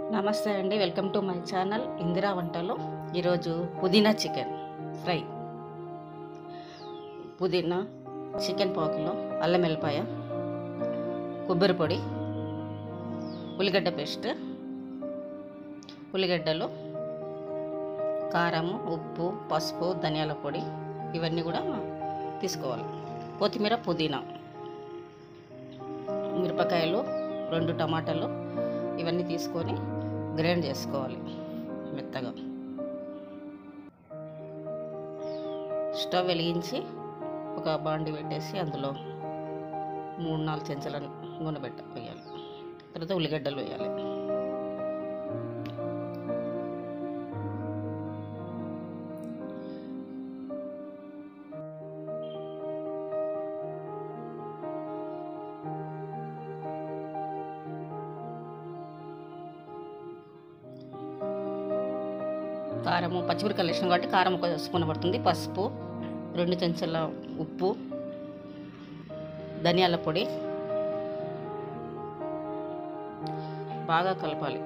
నమస్తే అండి welcome to my channel Indira వంటలు ఈరోజు పుదీనా చికెన్ ఫ్రై పుదీనా చికెన్ పాకులో అల్లం వెల్లిపాయ కొబ్బరి పొడి ఉల్లిగడ్డ పేస్ట్ ఉల్లిగడ్డలు కారము ఉప్పు పసుపు ధనియాల పొడి ఇవన్నీ కూడా తీసుకోవాలి కొత్తిమీర పుదీనా మిరపకాయలు రెండు టమాటాలు ఇవన్నీ తీసుకొని గ్రైండ్ చేసుకోవాలి మెత్తగా స్టవ్ వెలిగించి ఒక బాండి పెట్టేసి అందులో మూడు నాలుగు చెంచాల నూనె పెట్ట వేయాలి తర్వాత ఉల్లిగడ్డలు వేయాలి కారము పచ్చిమిరకాయలు వేసినాం కాబట్టి కారం ఒక స్పూన్ పడుతుంది పసుపు రెండు చెంచాల ఉప్పు ధనియాల పొడి బాగా కలపాలి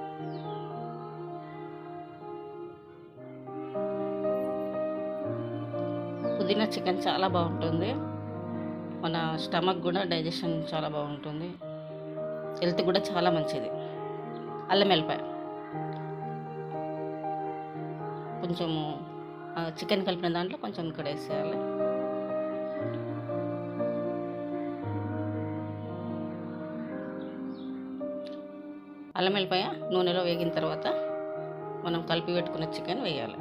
పుదీనా చికెన్ చాలా బాగుంటుంది మన స్టమక్ కూడా డైజెషన్ చాలా బాగుంటుంది హెల్త్ కూడా చాలా మంచిది అల్లం వెల్లిపాయ కొంచెము ఆ, చికెన్ కలిపిన దాంట్లో కొంచెం ఇక్కడ వేసేయాలి అల్లం వెల్లిపాయ నూనెలో వేగిన తర్వాత మనం కలిపి పెట్టుకున్న చికెన్ వేయాలి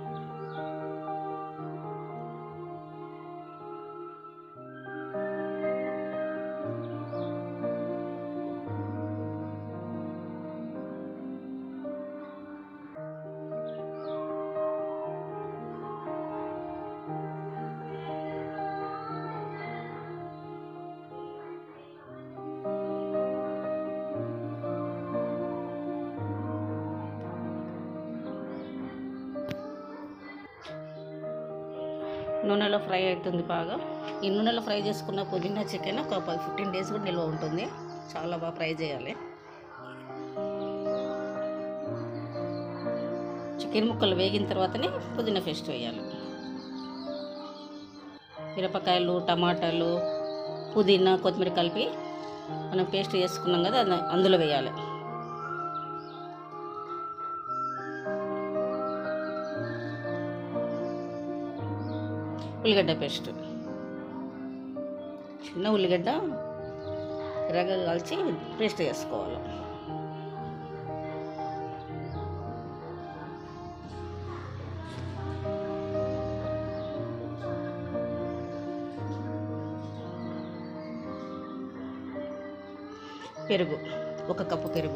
నూనెలో ఫ్రై అవుతుంది బాగా ఈ నూనెలో ఫ్రై చేసుకున్న పుదీనా చికెన్ ఒక ఫిఫ్టీన్ డేస్ కూడా నిల్వ ఉంటుంది చాలా బాగా ఫ్రై చేయాలి చికెన్ ముక్కలు వేగిన తర్వాతనే పుదీనా పేస్ట్ వేయాలి మిరపకాయలు టమాటాలు పుదీనా కొత్తిమీర కలిపి మనం పేస్ట్ చేసుకున్నాం కదా అది అందులో వేయాలి ఉల్లిగడ్డ పేస్ట్ చిన్న ఉల్లిగడ్డ ఎర్రగా కాల్చి పేస్ట్ చేసుకోవాలి పెరుగు ఒక కప్పు పెరుగు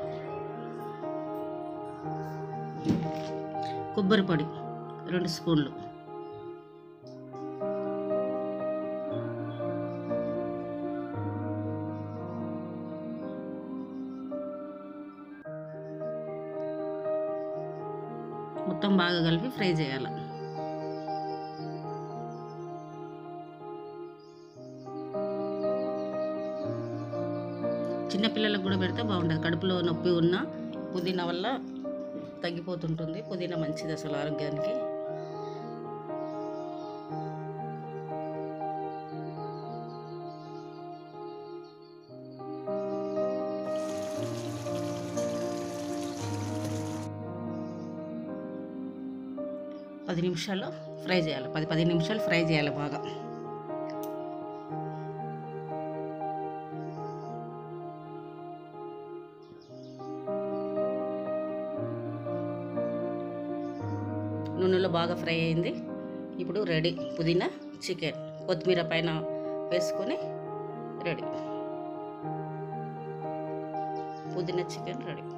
కొబ్బరి పొడి రెండు స్పూన్లు మొత్తం బాగా కలిపి ఫ్రై చేయాలి చిన్నపిల్లలకు కూడా పెడితే బాగుంటుంది కడుపులో నొప్పి ఉన్న పుదీనా వల్ల తగ్గిపోతుంటుంది పుదీనా మంచిది అసలు ఆరోగ్యానికి పది నిమిషాలు ఫ్రై చేయాలి పది పది నిమిషాలు ఫ్రై చేయాలి బాగా నూనెలో బాగా ఫ్రై అయింది ఇప్పుడు రెడీ పుదీనా చికెన్ కొత్తిమీర పైన వేసుకొని రెడీ పుదీనా చికెన్ రెడీ